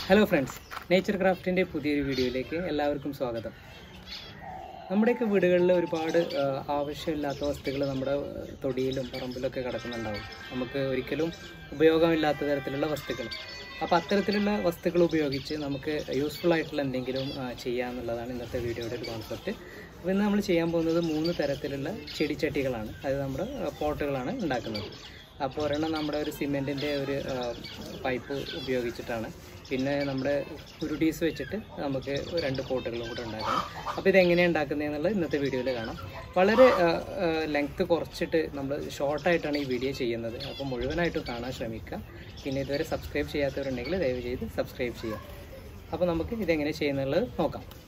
hello friends nature ക്രാഫ്റ്റിൻ്റെ പുതിയൊരു വീഡിയോയിലേക്ക് എല്ലാവർക്കും സ്വാഗതം നമ്മുടെയൊക്കെ വീടുകളിൽ ഒരുപാട് ആ, ആവശ്യമില്ലാത്ത വസ്തുക്കൾ നമ്മുടെ ആ, തൊടിയിലും പറമ്പിലൊക്കെ കിടക്കുന്നുണ്ടാവും നമുക്ക് ഒരിക്കലും ഉപയോഗമില്ലാത്ത തരത്തിലുള്ള വസ്തുക്കൾ അപ്പോൾ അത്തരത്തിലുള്ള വസ്തുക്കൾ ഉപയോഗിച്ച് നമുക്ക് യൂസ്ഫുൾ ആയിട്ടുള്ള എന്തെങ്കിലും ആ, ചെയ്യാന്നുള്ളതാണ് ഇന്നത്തെ വീഡിയോയുടെ ഒരു കോൺസെപ്റ്റ് അപ്പോൾ ഇന്ന് നമ്മൾ ചെയ്യാൻ പോകുന്നത് മൂന്ന് തരത്തിലുള്ള ചെടിച്ചട്ടികളാണ് അത് നമ്മുടെ ആ, പോട്ടുകളാണ് ഉണ്ടാക്കുന്നത് അപ്പോൾ ഒരെണ്ണം നമ്മുടെ ഒരു സിമെൻറ്റിൻ്റെ ഒരു ആ, പൈപ്പ് ഉപയോഗിച്ചിട്ടാണ് പിന്നെ നമ്മുടെ കുരുടീസ് വെച്ചിട്ട് നമുക്ക് രണ്ട് പോട്ടുകളും കൂടെ ഉണ്ടാക്കണം അപ്പോൾ ഇതെങ്ങനെയാണ് ഉണ്ടാക്കുന്നതെന്നുള്ളത് ഇന്നത്തെ വീഡിയോയിൽ കാണാം വളരെ ലെങ്ത്ത് കുറച്ചിട്ട് നമ്മൾ ഷോർട്ടായിട്ടാണ് ഈ വീഡിയോ ചെയ്യുന്നത് അപ്പോൾ മുഴുവനായിട്ടും കാണാൻ ശ്രമിക്കുക പിന്നെ ഇതുവരെ സബ്സ്ക്രൈബ് ചെയ്യാത്തവരുണ്ടെങ്കിൽ ദയവ് ചെയ്ത് സബ്സ്ക്രൈബ് ചെയ്യുക അപ്പോൾ നമുക്ക് ഇതെങ്ങനെ ചെയ്യുന്നുള്ളത് നോക്കാം